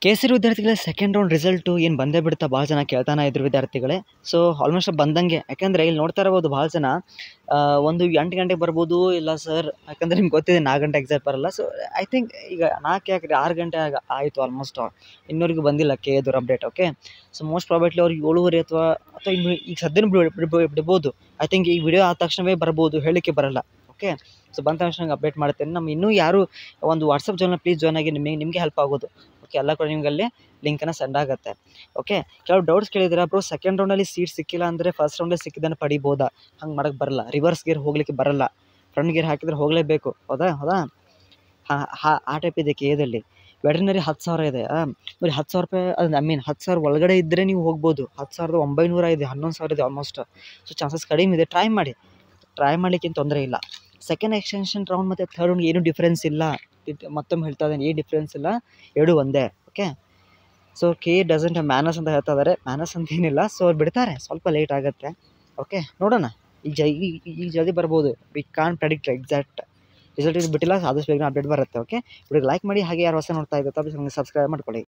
ಕೇಸರಿ ವಿದ್ಯಾರ್ಥಿಗಳೇ second round result ಏನು ಬಂದೇ ಬಿಡುತ್ತಾ ಭಾಳ ಜನ ಕೇಳ್ತಾನೆ ಇದ್ರು ವಿದ್ಯಾರ್ಥಿಗಳೇ ಸೊ ಆಲ್ಮೋಸ್ಟ್ ಬಂದಂಗೆ ಯಾಕಂದರೆ ಇಲ್ಲಿ ನೋಡ್ತಾ ಇರ್ಬೋದು ಭಾಳ ಜನ ಆ, ಒಂದು ಎಂಟು ಗಂಟೆಗೆ ಬರ್ಬೋದು ಇಲ್ಲ ಸರ್ ಯಾಕಂದರೆ ನಿಮ್ಗೆ ಗೊತ್ತಿದೆ ನಾಲ್ಕು ಗಂಟೆ ಎಕ್ಸಾಮ್ ಬರಲ್ಲ ಸೊ ಐ ಥಿಂಕ್ ಈಗ ನಾಲ್ಕು ಯಾಕೆ ಆರು ಗಂಟೆ ಆಗ ಆಯಿತು ಆಲ್ಮೋಸ್ಟ್ ಇನ್ನೂವರೆಗೂ ಬಂದಿಲ್ಲ ಕೆ ಎದವ್ರ update okay so most probably ಅವ್ರಿಗೆ ಏಳುವರೆ ಅಥವಾ ಅಥವಾ ಇನ್ನು ಈಗ ಸದ್ಯನೂ ಬಿಡ್- ಬಿಡ್ಬೋ- ಬಿಡ್ಬೋದು ಐ ಥಿಂಕ್ ಈ ವಿಡಿಯೋ ಆದ ತಕ್ಷಣವೇ ಬರ್ಬೋದು ಹೇಳಲಿಕ್ಕೆ ಬರಲ್ಲ ಓಕೆ ಸೊ ಬಂದ ತಕ್ಷಣ ಅಪ್ಡೇಟ್ ಮಾಡ್ತೇನೆ ನಮ್ಮ ಇನ್ನೂ ಯಾರು ಒಂದು ವಾಟ್ಸಪ್ ಜಾಯ್ನ ಪ್ಲೀಸ್ ಜಾಯ್ನ್ ಆಗಿ ನಿಮಗೆ ನಿಮಗೆ ಹೆಲ್ಪ್ ಆಗೋದು ಓಕೆ ಎಲ್ಲ ಕೂಡ ನಿಮ್ಗೆ ಅಲ್ಲಿ ಲಿಂಕನ್ನು ಸೆಂಡ್ ಆಗುತ್ತೆ ಓಕೆ ಕೆಲವು ಡೌಟ್ಸ್ ಕೇಳಿದ್ರೆ ಬ್ರೋ ಸೆಕೆಂಡ್ ರೌಂಡಲ್ಲಿ ಸೀಟ್ ಸಿಕ್ಕಿಲ್ಲ ಅಂದರೆ ಫಸ್ಟ್ ರೌಂಡಲ್ಲಿ ಸಿಕ್ಕಿದ್ದನ್ನು ಪಡಿಬೋದಾ ಹಂಗೆ ಮಾಡೋಕ್ಕೆ ಬರಲ್ಲ ರಿವರ್ಸ್ ಗೇರ್ ಹೋಗ್ಲಿಕ್ಕೆ ಬರಲ್ಲ ಫ್ರಂಟ್ ಗೇರ್ ಹಾಕಿದ್ರೆ ಹೋಗಲೇಬೇಕು ಹೌದಾ ಹೌದಾ ಹಾಂ ಹಾಂ ಆ ಟೈಪ್ ಇದೆ ಕೆ ಎದಲ್ಲಿ ವೆಟರ್ನರಿ ಹತ್ತು ಸಾವಿರ ಇದೆ ಬರೀ ಹತ್ತು ಸಾವಿರ ರೂಪಾಯಿ ಅದು ಐ ಮೀನ್ ಹತ್ತು ಸಾವಿರ ಒಳಗಡೆ ಇದ್ದರೆ ನೀವು ಹೋಗ್ಬೋದು ಹತ್ತು ಸಾವಿರದ ಒಂಬೈನೂರ ಇದೆ ಹನ್ನೊಂದು ಸಾವಿರ ಇದೆ ಆಲ್ಮೋಸ್ಟ್ ಸೊ ಚಾನ್ಸಸ್ ಕಡಿಮೆ ಇದೆ ಟ್ರೈ ಮಾಡಿ ಟ್ರೈ ಮಾಡಲಿಕ್ಕೇನು ತೊಂದರೆ ಇಲ್ಲ ಸೆಕೆಂಡ್ ಎಕ್ಸ್ಟೆನ್ಷನ್ ರೌಂಡ್ ಮತ್ತು ಥರ್ಡ್ ರೌಂಡ್ ಏನು ಡಿಫ್ರೆನ್ಸ್ ಇಲ್ಲ ಇದ್- ಮತ್ತೊಮ್ಮೆ ಹೇಳ್ತಾ ಇದ್ದೀನಿ ಏನು ಡಿಫ್ರೆನ್ಸ್ ಇಲ್ಲ ಎರಡು ಒಂದೇ okay so K doesn't means ಅಂತ ಹೇಳ್ತಾ ಇದ್ದಾರೆ ಮ್ಯಾನಸ್ ಅಂತ ಏನಿಲ್ಲ ಸೊ ಅವ್ರು ಬಿಡ್ತಾರೆ ಸ್ವಲ್ಪ ಲೇಟ್ ಆಗುತ್ತೆ ಓಕೆ ನೋಡೋಣ ಈಗ ಜೈ ಈ- ಈ- ಈಗ ಜಲ್ದಿ ಬರ್ಬೋದು we can't predict exact result ಬಿಟ್ಟಿಲ್ಲ ಆದಷ್ಟು ಬೇಗ ಅಪ್ಡೇಟ್ ಬರುತ್ತೆ ಓಕೆ ವಿಡಿಯೋ ಲೈಕ್ ಮಾಡಿ ಹಾಗೆ ಯಾರು ಹೊಸ ನೋಡ್ತಾ ಇದ್ದಾರೆ ತಪ್ಪು ಸಬ್ಸ್ಕ್ರೈಬ್ ಮಾಡ್ಕೊಳ್ಳಿ